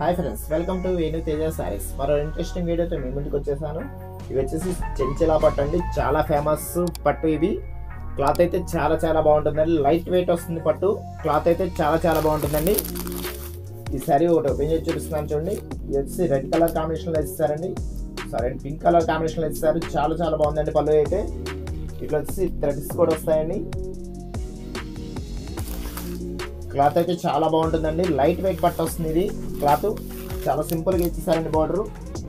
hi friends welcome to Venu Teja sarees మరో interesting వీడియోతో మీ ముందుకు వచ్చేసాను ఇవి వచ్చేసి చెంచలా పట్టు అండి చాలా ఫేమస్ పట్టు ఇవి క్లాత్ అయితే చాలా చాలా బాగుంటుందండి లైట్ వెయిట్ వస్తుంది పట్టు క్లాత్ అయితే చాలా చాలా బాగుంటుందండి ఈ సారీ ఒకటి ఓపెన్ చేసి చూపిస్తున్నాను చూడండి ఇది వచ్చి రెడ్ కలర్ కాంబినేషన్లో ఇస్తారండి సారీ పింక్ కలర్ కాంబినేషన్లో ఇస్తారు చాలా చాలా బాగుందండి పళ్ళు అయితే ఇట్లా వచ్చి థ్రెడ్స్ కూడా వస్తాయండి క్లాత్ అయితే చాలా బాగుంటుందండి లైట్ వెయిట్ పట్టు వస్తుంది ఇది క్లాత్ చాలా సింపుల్గా ఇచ్చేసారండి బార్డర్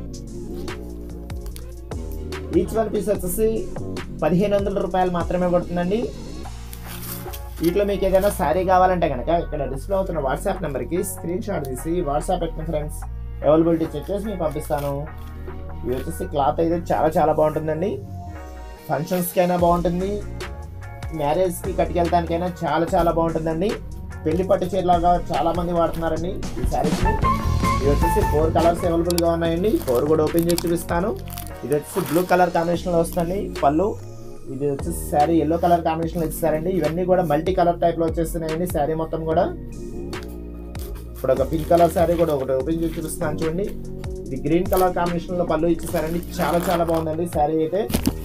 ఈచ్ వన్ పీస్ వచ్చేసి పదిహేను వందల రూపాయలు మాత్రమే పడుతుందండి వీటిలో మీకు ఏదైనా శారీ కావాలంటే కనుక ఇక్కడ డిస్ప్లే అవుతున్న వాట్సాప్ నెంబర్కి స్క్రీన్ షాట్ తీసి వాట్సాప్ పెట్టిన ఫ్రెండ్స్ అవైలబిలిటీ చెక్ చేసి మీకు పంపిస్తాను ఇవి వచ్చేసి క్లాత్ అయితే చాలా చాలా బాగుంటుందండి ఫంక్షన్స్కి అయినా బాగుంటుంది మ్యారేజ్కి కట్టుకెళ్తానికైనా చాలా చాలా బాగుంటుందండి పెళ్లి పట్టు చీరలాగా చాలా మంది వాడుతున్నారండి ఈ శారీస్ని ఇవి వచ్చేసి ఫోర్ కలర్స్ అవైలబుల్గా ఉన్నాయండి ఫోర్ కూడా ఓపెన్ చేసి చూపిస్తాను ఇది వచ్చేసి బ్లూ కలర్ కాంబినేషన్లో వస్తుంది పళ్ళు ఇది వచ్చేసి శారీ ఎల్లో కలర్ కాంబినేషన్లో ఇస్తారండి ఇవన్నీ కూడా మల్టీ కలర్ టైప్లో వచ్చేస్తున్నాయండి శారీ మొత్తం కూడా ఇప్పుడు ఒక పింక్ కలర్ శారీ కూడా ఒకటి ఓపెన్ చేసి చూపిస్తాను చూడండి ఇది గ్రీన్ కలర్ కాంబినేషన్లో పళ్ళు ఇచ్చేసారండి చాలా చాలా బాగుందండి శారీ అయితే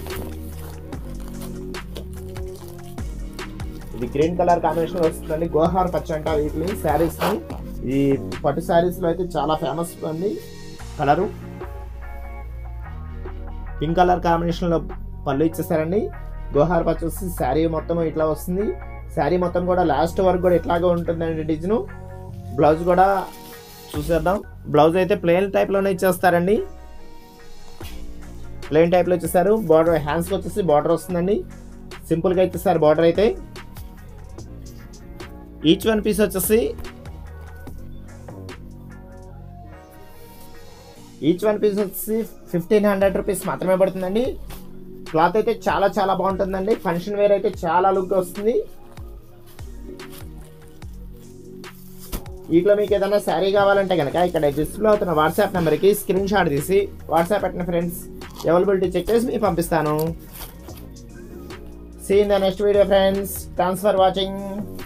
ఇది గ్రీన్ కలర్ కాంబినేషన్ వస్తుందండి గోహార్ పచ్చ అంట వీటిని శారీస్ ని ఈ పట్టు శారీస్ లో అయితే చాలా ఫేమస్ అండి కలరు పింక్ కలర్ కాంబినేషన్ లో పళ్ళు ఇచ్చేసారండి గోహార్ పచ్చ వచ్చి శారీ మొత్తం ఇట్లా వస్తుంది శారీ మొత్తం కూడా లాస్ట్ వరకు కూడా ఇట్లాగే ఉంటుందండి డిజైన్ బ్లౌజ్ కూడా చూసేద్దాం బ్లౌజ్ అయితే ప్లెయిన్ టైప్ లోనే ఇచ్చేస్తారండి ప్లెయిన్ టైప్ లో ఇచ్చేసారు బార్డర్ హ్యాండ్స్ వచ్చేసి బార్డర్ వస్తుందండి సింపుల్ గా ఇచ్చేసారు బార్డర్ అయితే ఈచ్ వన్ పీస్ వచ్చేసి ఈచ్ వన్ పీస్ వచ్చేసి ఫిఫ్టీన్ హండ్రెడ్ రూపీస్ మాత్రమే పడుతుందండి క్లాత్ అయితే చాలా చాలా బాగుంటుందండి ఫంక్షన్ వేర్ అయితే చాలా లుక్ వస్తుంది వీటిలో మీకు ఏదైనా శారీ కావాలంటే కనుక ఇక్కడ డిస్ప్లే అవుతున్న వాట్సాప్ నెంబర్కి స్క్రీన్ షాట్ తీసి వాట్సాప్ పెట్టిన ఫ్రెండ్స్ అవైలబిలిటీ చెక్ చేసి మీకు పంపిస్తాను see in the next video friends thanks for watching